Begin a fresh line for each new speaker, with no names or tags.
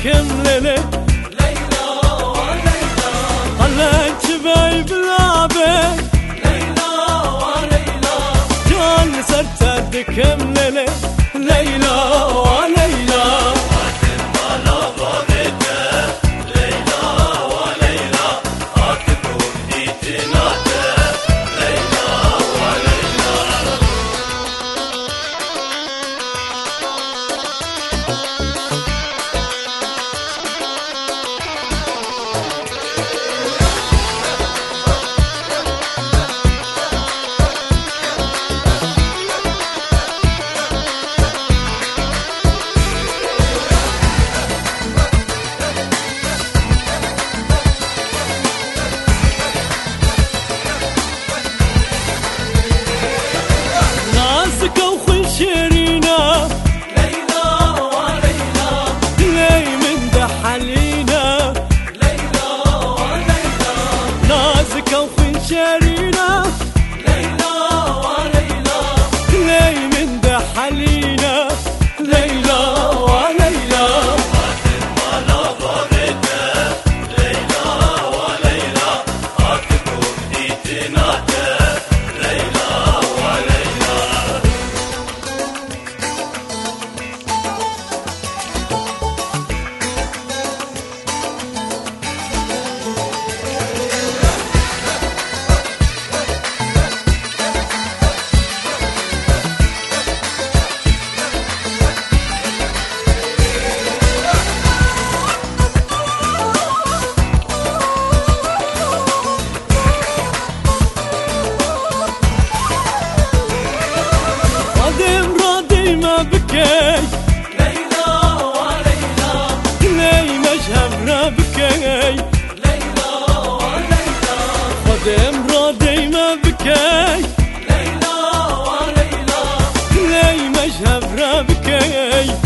مللي
ليلى وليلى
خليت باي بلابك
ليلى وليلى
جان سرت الدكم ليلي ليلى وليلى نازك وخل شيرينا
ليلى وليلى
لي من دحلينا
ليلى وليلى
نازك وخل شيرينا
ليلى وليلى
لي من دحلينا ليلى وليلى قدم راضي ما بكي
ليلى وليلى
لي مشهبنا بكي
ليلى وليلى
قدم راضي ما بكي
ليلى وليلى
لي مشهبنا بكي